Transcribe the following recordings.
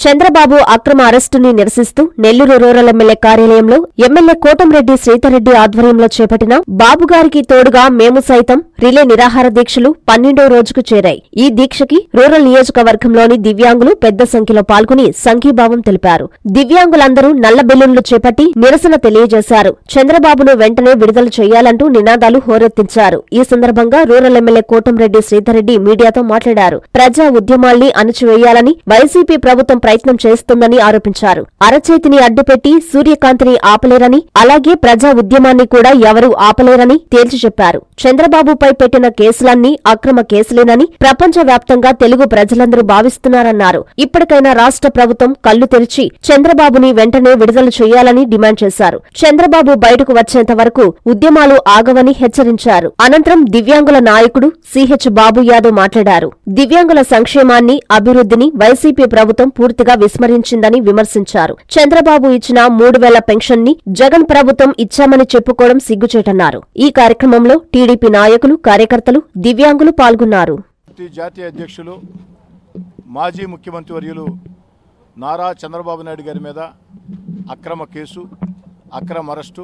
చంద్రబాబు అక్రమ అరెస్టుని నిరసిస్తూ నెల్లూరు రూరల్ ఎమ్మెల్యే కార్యాలయంలో ఎమ్మెల్యే కోటంరెడ్డి శ్రీధర్రెడ్డి ఆధ్వర్యంలో చేపట్టిన బాబుగారికి తోడుగా మేము సైతం రిలే నిరాహార దీక్షలు పన్నెండో రోజుకు చేరాయి ఈ దీక్షకి రూరల్ నియోజకవర్గంలోని దివ్యాంగులు పెద్ద సంఖ్యలో పాల్గొని సంఘీభావం తెలిపారు దివ్యాంగులందరూ నల్ల బెలూన్లు చేపట్టి నిరసన తెలియజేశారు చంద్రబాబును వెంటనే విడుదల చేయాలంటూ నినాదాలు హోరెత్తించారు ఈ సందర్భంగా రూరల్ ఎమ్మెల్యే కోటంరెడ్డి శ్రీధర్రెడ్డి మీడియాతో మాట్లాడారు ప్రజా ఉద్యమాల్ని అణచివేయాలని వైసీపీ ప్రభుత్వం ప్రయత్నం చేస్తుందని ఆరోపించారు అరచేతిని అడ్డుపెట్టి సూర్యకాంతిని ఆపలేరని అలాగే ప్రజా ఉద్యమాన్ని కూడా ఎవరూ ఆపలేరని తేల్చి చెప్పారు చంద్రబాబుపై పెట్టిన కేసులన్నీ అక్రమ కేసులేనని ప్రపంచవ్యాప్తంగా తెలుగు ప్రజలందరూ భావిస్తున్నారన్నారు ఇప్పటికైనా రాష్ట్ర ప్రభుత్వం కళ్లు తెరిచి చంద్రబాబుని వెంటనే విడుదల చేయాలని డిమాండ్ చేశారు చంద్రబాబు బయటకు వచ్చేంత వరకు ఉద్యమాలు ఆగవని హెచ్చరించారు అనంతరం దివ్యాంగుల నాయకుడు సిహెచ్ బాబు యాదవ్ మాట్లాడారు దివ్యాంగుల సంక్షేమాన్ని అభివృద్ధిని వైసీపీ ప్రభుత్వం పూర్తిగా విస్మరించిందని విమర్శించారు చంద్రబాబు ఇచ్చిన మూడు వేల పెన్షన్ ని జగన్ ప్రభుత్వం ఇచ్చామని చెప్పుకోవడం సిగ్గుచేటన్నారు ఈ కార్యక్రమంలో టీడీపీ నాయకులు కార్యకర్తలు దివ్యాంగులు పాల్గొన్నారు పార్టీ జాతీయ అధ్యక్షులు మాజీ ముఖ్యమంత్రి వర్యులు నారా చంద్రబాబు నాయుడు గారి మీద అక్రమ కేసు అక్రమ అరెస్టు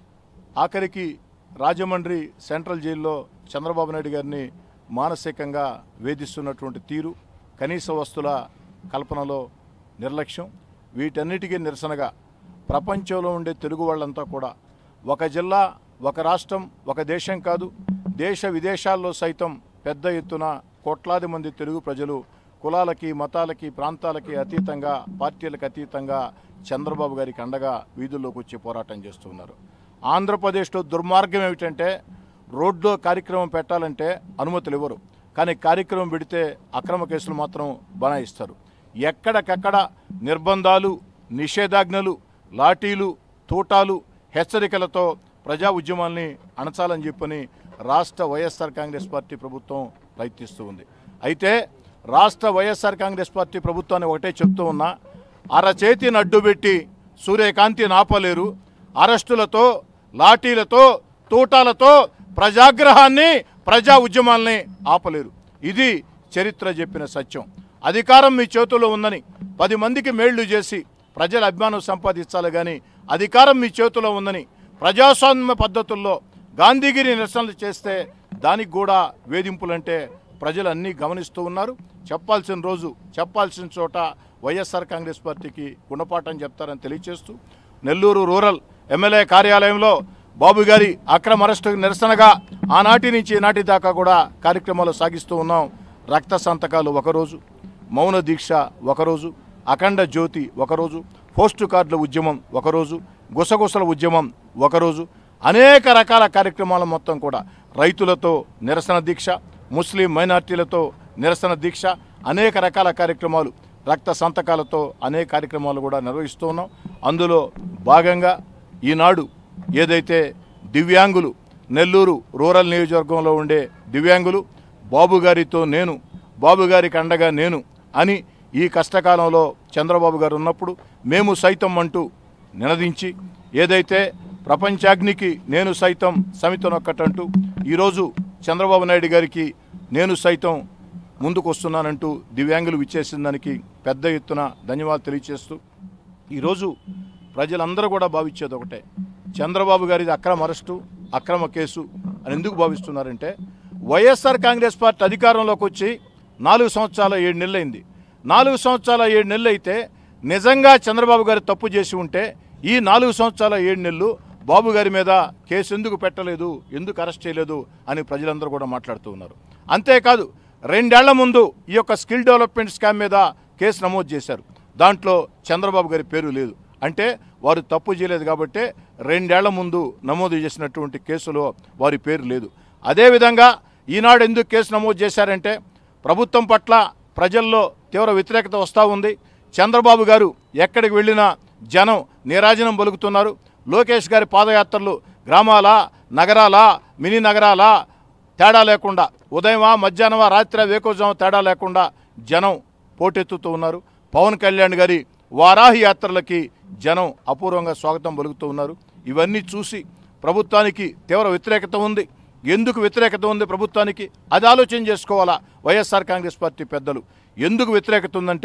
ఆఖరికి రాజమండ్రి సెంట్రల్ జైల్లో చంద్రబాబు నాయుడు గారిని మానసికంగా వేధిస్తున్నటువంటి తీరు కనీస వస్తుల కల్పనలో నిర్లక్ష్యం వీటన్నిటికీ నిరసనగా ప్రపంచంలో ఉండే తెలుగు వాళ్ళంతా కూడా ఒక జిల్లా ఒక రాష్ట్రం ఒక దేశం కాదు దేశ విదేశాల్లో సైతం పెద్ద ఎత్తున కోట్లాది మంది తెలుగు ప్రజలు కులాలకి మతాలకి ప్రాంతాలకి అతీతంగా పార్టీలకు అతీతంగా చంద్రబాబు గారికి అండగా వీధుల్లోకి వచ్చి పోరాటం చేస్తున్నారు ఆంధ్రప్రదేశ్లో దుర్మార్గం ఏమిటంటే రోడ్లో కార్యక్రమం పెట్టాలంటే అనుమతులు ఇవ్వరు కానీ కార్యక్రమం పెడితే అక్రమ కేసులు మాత్రం బనాయిస్తారు ఎక్కడికక్కడ నిర్బంధాలు నిషేధాజ్ఞలు లాఠీలు తూటాలు హెచ్చరికలతో ప్రజా ఉద్యమాల్ని అణచాలని చెప్పని రాష్ట్ర వైఎస్ఆర్ కాంగ్రెస్ పార్టీ ప్రభుత్వం ప్రయత్నిస్తూ ఉంది అయితే రాష్ట్ర వైఎస్ఆర్ కాంగ్రెస్ పార్టీ ప్రభుత్వాన్ని ఒకటే చెప్తూ ఉన్నా అరచేతిని అడ్డుపెట్టి సూర్యకాంతిని ఆపలేరు అరెస్టులతో లాఠీలతో తూటాలతో ప్రజాగ్రహాన్ని ప్రజా ఉద్యమాల్ని ఆపలేరు ఇది చరిత్ర చెప్పిన సత్యం అధికారం మీ చేతుల్లో ఉందని పది మందికి మేళ్లు చేసి ప్రజల అభిమానం సంపాదించాలి కానీ అధికారం మీ చేతిలో ఉందని ప్రజాస్వామ్య పద్ధతుల్లో గాంధీగిరి నిరసనలు చేస్తే దానికి కూడా వేధింపులంటే ప్రజలు అన్నీ గమనిస్తూ ఉన్నారు చెప్పాల్సిన రోజు చెప్పాల్సిన చోట వైఎస్ఆర్ కాంగ్రెస్ పార్టీకి గుణపాఠం చెప్తారని తెలియజేస్తూ నెల్లూరు రూరల్ ఎమ్మెల్యే కార్యాలయంలో బాబు గారి అక్రమ అరెస్టు నిరసనగా ఆనాటి నుంచి ఈనాటి దాకా కూడా కార్యక్రమాలు సాగిస్తూ ఉన్నాం రక్త సంతకాలు ఒకరోజు మౌన దీక్ష ఒకరోజు అఖండ జ్యోతి ఒకరోజు పోస్టు కార్డుల ఉద్యమం ఒకరోజు గుసగుసల ఉద్యమం ఒకరోజు అనేక రకాల కార్యక్రమాల మొత్తం కూడా రైతులతో నిరసన దీక్ష ముస్లిం మైనార్టీలతో నిరసన దీక్ష అనేక రకాల కార్యక్రమాలు రక్త సంతకాలతో అనేక కార్యక్రమాలు కూడా నిర్వహిస్తూ ఉన్నాం అందులో భాగంగా ఈనాడు ఏదైతే దివ్యాంగులు నెల్లూరు రూరల్ నియోజకవర్గంలో ఉండే దివ్యాంగులు బాబు గారితో నేను బాబు గారికి అండగా నేను అని ఈ కష్టకాలంలో చంద్రబాబు గారు ఉన్నప్పుడు మేము సైతం అంటూ నినదించి ఏదైతే ప్రపంచాగ్నికి నేను సైతం సమితనొక్కటంటూ ఈరోజు చంద్రబాబు నాయుడు గారికి నేను సైతం ముందుకు వస్తున్నానంటూ దివ్యాంగులు విచ్చేసిన దానికి పెద్ద ఎత్తున ధన్యవాదాలు తెలియజేస్తూ ఈరోజు ప్రజలందరూ కూడా భావించేది ఒకటే చంద్రబాబు గారిది అక్రమ అరెస్టు అక్రమ కేసు అని ఎందుకు భావిస్తున్నారంటే వైఎస్ఆర్ కాంగ్రెస్ పార్టీ అధికారంలోకి వచ్చి నాలుగు సంవత్సరాల ఏడు నెలలైంది నాలుగు సంవత్సరాల ఏడు నెలలు అయితే నిజంగా చంద్రబాబు గారు తప్పు చేసి ఉంటే ఈ నాలుగు సంవత్సరాల ఏడు నెలలు బాబు గారి మీద కేసు ఎందుకు పెట్టలేదు ఎందుకు అరెస్ట్ చేయలేదు అని ప్రజలందరూ కూడా మాట్లాడుతూ ఉన్నారు అంతేకాదు రెండేళ్ల ముందు ఈ యొక్క స్కిల్ డెవలప్మెంట్ స్కామ్ మీద కేసు నమోదు చేశారు దాంట్లో చంద్రబాబు గారి పేరు లేదు అంటే వారు తప్పు చేయలేదు కాబట్టి రెండేళ్ల ముందు నమోదు చేసినటువంటి కేసులో వారి పేరు లేదు అదేవిధంగా ఈనాడు ఎందుకు కేసు నమోదు చేశారంటే ప్రభుత్వం పట్ల ప్రజల్లో తీవ్ర వ్యతిరేకత వస్తూ ఉంది చంద్రబాబు గారు ఎక్కడికి వెళ్ళినా జనం నీరాజనం పలుకుతున్నారు లోకేష్ గారి పాదయాత్రలు గ్రామాల నగరాల మినీ నగరాల తేడా లేకుండా ఉదయమా మధ్యాహ్నమా రాత్రి వేకోజామా తేడా లేకుండా జనం పోటెత్తుతూ ఉన్నారు పవన్ కళ్యాణ్ గారి వారాహి యాత్రలకి జనం అపూర్వంగా స్వాగతం పలుకుతూ ఉన్నారు ఇవన్నీ చూసి ప్రభుత్వానికి తీవ్ర వ్యతిరేకత ఉంది ఎందుకు వ్యతిరేకత ఉంది ప్రభుత్వానికి అది ఆలోచన చేసుకోవాలా వైఎస్ఆర్ కాంగ్రెస్ పార్టీ పెద్దలు ఎందుకు వ్యతిరేకత ఉందంటే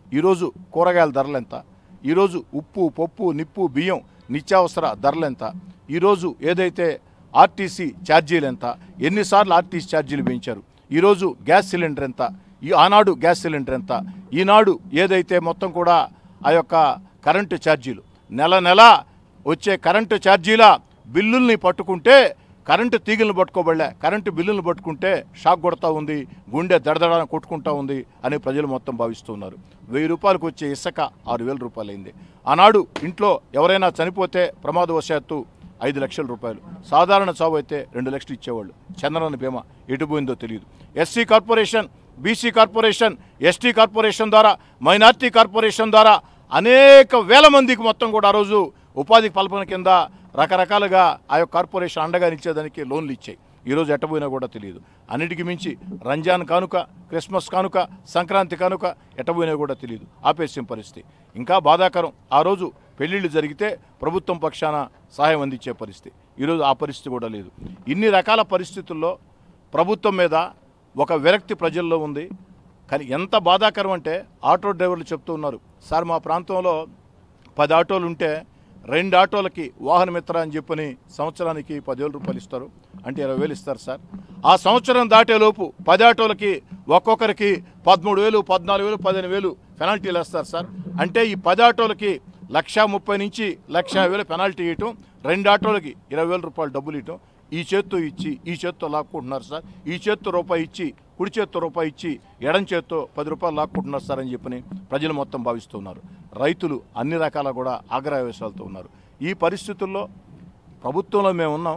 ఈరోజు కూరగాయల ధరలు ఎంత ఈరోజు ఉప్పు పప్పు నిప్పు బియ్యం నిత్యావసర ధరలు ఎంత ఈరోజు ఏదైతే ఆర్టీసీ ఛార్జీలు ఎంత ఎన్నిసార్లు ఆర్టీసీ ఛార్జీలు పెంచారు ఈరోజు గ్యాస్ సిలిండర్ ఎంత ఈ ఆనాడు గ్యాస్ సిలిండర్ ఎంత ఈనాడు ఏదైతే మొత్తం కూడా ఆ యొక్క కరెంటు ఛార్జీలు నెల నెల వచ్చే కరెంటు ఛార్జీల బిల్లుల్ని పట్టుకుంటే కరెంటు తీగలను పట్టుకోబడలే కరెంటు బిల్లులను పట్టుకుంటే షాక్ కొడతా ఉంది గుండె దడదడ కొట్టుకుంటా ఉంది అని ప్రజలు మొత్తం భావిస్తున్నారు వెయ్యి రూపాయలకు వచ్చే ఇసుక ఆరు వేల రూపాయలు అయింది ఆనాడు ఇంట్లో ఎవరైనా చనిపోతే ప్రమాదవశాత్తు ఐదు లక్షల రూపాయలు సాధారణ చావు అయితే రెండు లక్షలు ఇచ్చేవాళ్ళు చంద్రన బీమా ఎటు పోయిందో తెలియదు SC corporation BC corporation ST corporation ద్వారా మైనార్టీ కార్పొరేషన్ ద్వారా అనేక వేల మందికి మొత్తం కూడా ఆ రోజు ఉపాధి కల్పన కింద రకరకాలుగా ఆ యొక్క కార్పొరేషన్ అండగా నిచ్చేదానికి లోన్లు ఇచ్చాయి ఈరోజు ఎట్టబోయినా కూడా తెలియదు అన్నిటికీ మించి రంజాన్ కానుక క్రిస్మస్ కానుక సంక్రాంతి కానుక ఎట్టబోయినా కూడా తెలియదు ఆపేసిన పరిస్థితి ఇంకా బాధాకరం ఆ రోజు పెళ్ళిళ్ళు జరిగితే ప్రభుత్వం పక్షాన సహాయం అందించే పరిస్థితి ఈరోజు ఆ పరిస్థితి కూడా లేదు ఇన్ని రకాల పరిస్థితుల్లో ప్రభుత్వం మీద ఒక విరక్తి ప్రజల్లో ఉంది కానీ ఎంత బాధాకరం అంటే ఆటో డ్రైవర్లు చెప్తూ ఉన్నారు సార్ మా ప్రాంతంలో పది ఆటోలు ఉంటే రెండు ఆటోలకి వాహన మిత్ర అని చెప్పని సంవత్సరానికి పదివేల రూపాయలు ఇస్తారు అంటే ఇరవై వేలు ఇస్తారు సార్ ఆ సంవత్సరం దాటేలోపు పది ఆటోలకి ఒక్కొక్కరికి పదమూడు వేలు పద్నాలుగు వేలు పదిహేను వేలు పెనాల్టీలు వేస్తారు సార్ అంటే ఈ పది ఆటోలకి లక్ష ముప్పై నుంచి లక్ష వేలు పెనాల్టీ ఇవ్వటం రెండు ఆటోలకి ఇరవై వేల రూపాయలు డబ్బులు ఇవ్వటం ఈ చేత్తో ఇచ్చి ఈ చేత్తో లాక్కుంటున్నారు సార్ ఈ చేత్తో రూపాయి ఇచ్చి కుడి చేత్తో రూపాయి ఇచ్చి ఎడం చేత్తో పది రూపాయలు లాక్కుంటున్నారు సార్ అని చెప్పని ప్రజలు మొత్తం భావిస్తున్నారు రైతులు అన్ని రకాల కూడా ఆగ్రహవేశాలతో ఉన్నారు ఈ పరిస్థితుల్లో ప్రభుత్వంలో మేము ఉన్నాం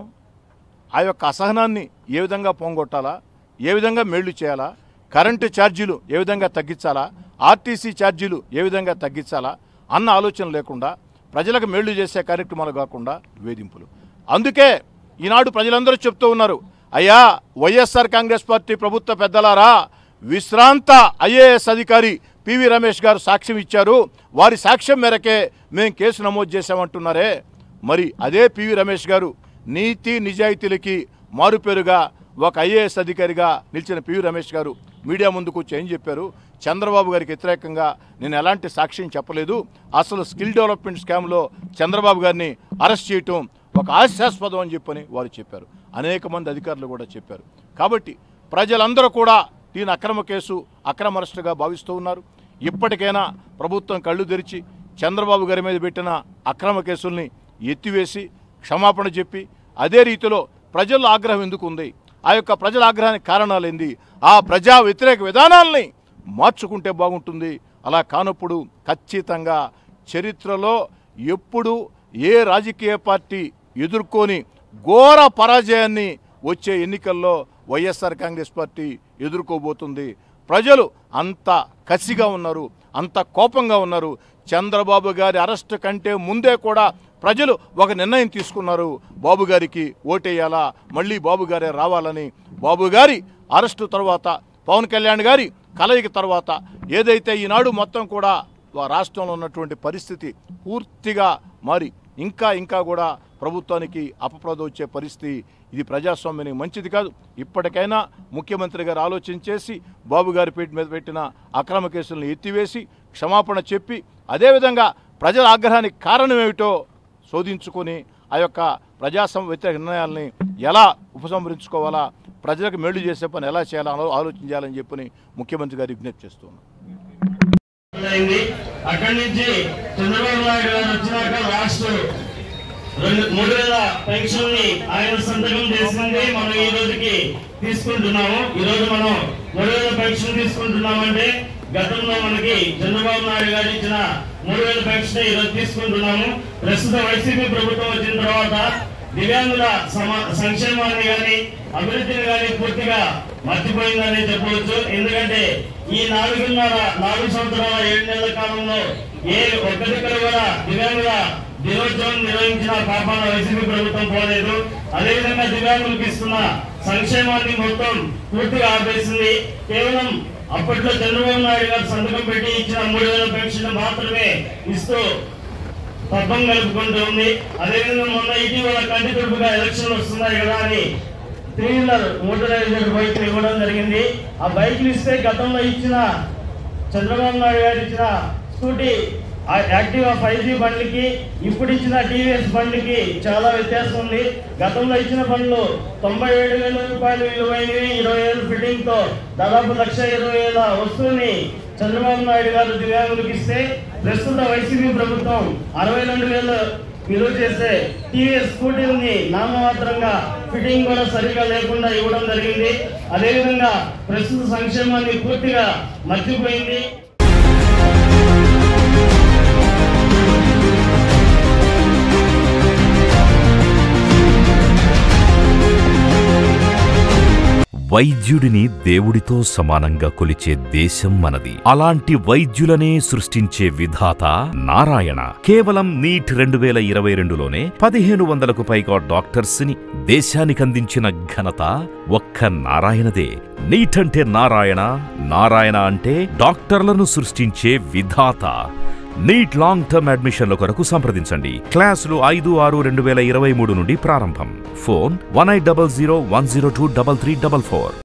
ఆ యొక్క అసహనాన్ని ఏ విధంగా పోంగొట్టాలా ఏ విధంగా మేళ్లు చేయాలా కరెంటు ఛార్జీలు ఏ విధంగా తగ్గించాలా ఆర్టీసీ ఛార్జీలు ఏ విధంగా తగ్గించాలా అన్న ఆలోచన లేకుండా ప్రజలకు మేళ్లు చేసే కార్యక్రమాలు కాకుండా వేధింపులు అందుకే ఈనాడు ప్రజలందరూ చెప్తూ ఉన్నారు అయ్యా వైఎస్ఆర్ కాంగ్రెస్ పార్టీ ప్రభుత్వ పెద్దలారా విశ్రాంత ఐఏఎస్ అధికారి పివి రమేష్ గారు సాక్ష్యం ఇచ్చారు వారి సాక్ష్యం మేరకే మేము కేసు నమోదు చేశామంటున్నారే మరి అదే పివి రమేష్ గారు నీతి నిజాయితీలకి మారుపేరుగా ఒక ఐఏఎస్ అధికారిగా నిలిచిన పివి రమేష్ గారు మీడియా ముందుకు వచ్చి ఏం చెప్పారు చంద్రబాబు గారికి వ్యతిరేకంగా నేను ఎలాంటి సాక్ష్యం చెప్పలేదు అసలు స్కిల్ డెవలప్మెంట్ స్కామ్లో చంద్రబాబు గారిని అరెస్ట్ చేయటం ఒక హాస్యాస్పదం అని చెప్పని వారు చెప్పారు అనేక మంది అధికారులు కూడా చెప్పారు కాబట్టి ప్రజలందరూ కూడా దీని అక్రమ కేసు అక్రమ అరెస్టుగా భావిస్తూ ఉన్నారు ఇప్పటికైనా ప్రభుత్వం కళ్ళు తెరిచి చంద్రబాబు గారి మీద పెట్టిన అక్రమ కేసుల్ని ఎత్తివేసి క్షమాపణ చెప్పి అదే రీతిలో ప్రజల ఆగ్రహం ఎందుకు ఉంది ఆ యొక్క ప్రజల ఆగ్రహానికి కారణాలు ఏంది ఆ ప్రజా వ్యతిరేక విధానాల్ని మార్చుకుంటే బాగుంటుంది అలా కానప్పుడు ఖచ్చితంగా చరిత్రలో ఎప్పుడు ఏ రాజకీయ పార్టీ ఎదుర్కొని ఘోర పరాజయాన్ని వచ్చే ఎన్నికల్లో వైఎస్ఆర్ కాంగ్రెస్ పార్టీ ఎదుర్కోబోతుంది ప్రజలు అంత కసిగా ఉన్నారు అంత కోపంగా ఉన్నారు చంద్రబాబు గారి అరెస్ట్ కంటే ముందే కూడా ప్రజలు ఒక నిర్ణయం తీసుకున్నారు బాబు గారికి ఓటేయాలా మళ్ళీ బాబు గారే రావాలని బాబు గారి అరెస్టు తర్వాత పవన్ కళ్యాణ్ గారి కలయిక తర్వాత ఏదైతే ఈనాడు మొత్తం కూడా వా- రాష్ట్రంలో ఉన్నటువంటి పరిస్థితి పూర్తిగా మారి ఇంకా ఇంకా కూడా ప్రభుత్వానికి అపప్రద వచ్చే పరిస్థితి ఇది ప్రజాస్వామ్యానికి మంచిది కాదు ఇప్పటికైనా ముఖ్యమంత్రి గారు ఆలోచన చేసి బాబు గారి పేట మీద పెట్టిన అక్రమ కేసులను ఎత్తివేసి క్షమాపణ చెప్పి అదేవిధంగా ప్రజల ఆగ్రహానికి కారణం ఏమిటో శోధించుకొని ఆ యొక్క ప్రజాసం వ్యతిరేక నిర్ణయాల్ని ఎలా ఉపసంహరించుకోవాలా ప్రజలకు మేలు చేసే పని ఎలా చేయాలో ఆలోచన చేయాలని చెప్పని ముఖ్యమంత్రి గారు విజ్ఞప్తి చేస్తున్నాను అయింది అక్కడి నుంచి చంద్రబాబు నాయుడు గారు వచ్చినాక లాస్ట్ రెండు మూడు వేల పెన్షన్ ని ఆయన సంతకం చేసింది మనం ఈ రోజుకి తీసుకుంటున్నాము ఈ రోజు మనం మూడు వేల పెన్షన్ తీసుకుంటున్నామంటే గతంలో మనకి చంద్రబాబు నాయుడు గారు ఇచ్చిన మూడు వేల పెన్షన్ ఈ రోజు తీసుకుంటున్నాము ప్రస్తుతం వైసీపీ ప్రభుత్వం వచ్చిన తర్వాత దివ్యాంగుల సమా- సంక్షేమాన్ని గాని అభివృద్ధిని గాని పూర్తిగా మర్చిపోయిందని చెప్పవచ్చు ఎందుకంటే ఈ నాలుగున్నర నాలుగు సంవత్సరాల ఏడు నెలల కాలంలో ఏ ఒక్క దగ్గర కూడా దివ్యాంగుల దినోత్సవం నిర్వహించిన పాపాల వైసీపీ ప్రభుత్వం పోలేదు అదేవిధంగా దివ్యాంగులకు ఇస్తున్న సంక్షేమాన్ని మొత్తం పూర్తిగా ఆపేసింది కేవలం అప్పట్లో చంద్రబాబు నాయుడు గారు సంతకం పెట్టి ఇచ్చిన మూడు వేల పెన్షన్ మాత్రమే ఇస్తూ పబ్బం కలుపుకుంటూ ఉంది అదేవిధంగా మొన్న ఇటీవల కంటి తుడుపుగా ఎలక్షన్ వస్తున్నాయి కదా అని త్రీ వీలర్ మోటరైజర్ బైక్ ఇవ్వడం జరిగింది ఆ బైక్లు ఇస్తే గతంలో ఇచ్చిన చంద్రబాబు నాయుడు గారు ఇచ్చిన స్కూటీ ఆ యాక్టివా ఫైవ్ జీ బండికి ఇప్పుడు ఇచ్చిన టీవీఎస్ బండికి చాలా వ్యత్యాసం ఉంది గతంలో ఇచ్చిన బండ్లు తొంభై ఏడు వేల రూపాయలు విలువైనవి ఇరవై ఏళ్ళు ఫిట్టింగ్ తో దాదాపు లక్ష ఇరవై వేల వస్తువుని చంద్రబాబు నాయుడు గారు దివ్యాంగులకు ఇస్తే ప్రస్తుత వైసీపీ ప్రభుత్వం అరవై రెండు వేల విలువ చేసే టీవీఎస్ స్కూటీని నామమాత్రంగా ఫిట్టింగ్ కూడా సరిగా లేకుండా ఇవ్వడం జరిగింది అదేవిధంగా ప్రస్తుత సంక్షేమాన్ని పూర్తిగా మర్చిపోయింది వైద్యుడిని దేవుడితో సమానంగా కొలిచే దేశం మనది అలాంటి వైద్యులనే సృష్టించే విధాత నారాయణ కేవలం నీట్ రెండు వేల ఇరవై రెండులోనే పదిహేను వందలకు పైగా డాక్టర్స్ ని దేశానికి అందించిన ఘనత ఒక్క నారాయణదే నీట్ అంటే నారాయణ నారాయణ అంటే డాక్టర్లను సృష్టించే విధాత నీట్ లాంగ్ టర్మ్ అడ్మిషన్ల కొరకు సంప్రదించండి క్లాసులు ఐదు ఆరు రెండు వేల ఇరవై మూడు నుండి ప్రారంభం phone one eight double zero one zero two double three double four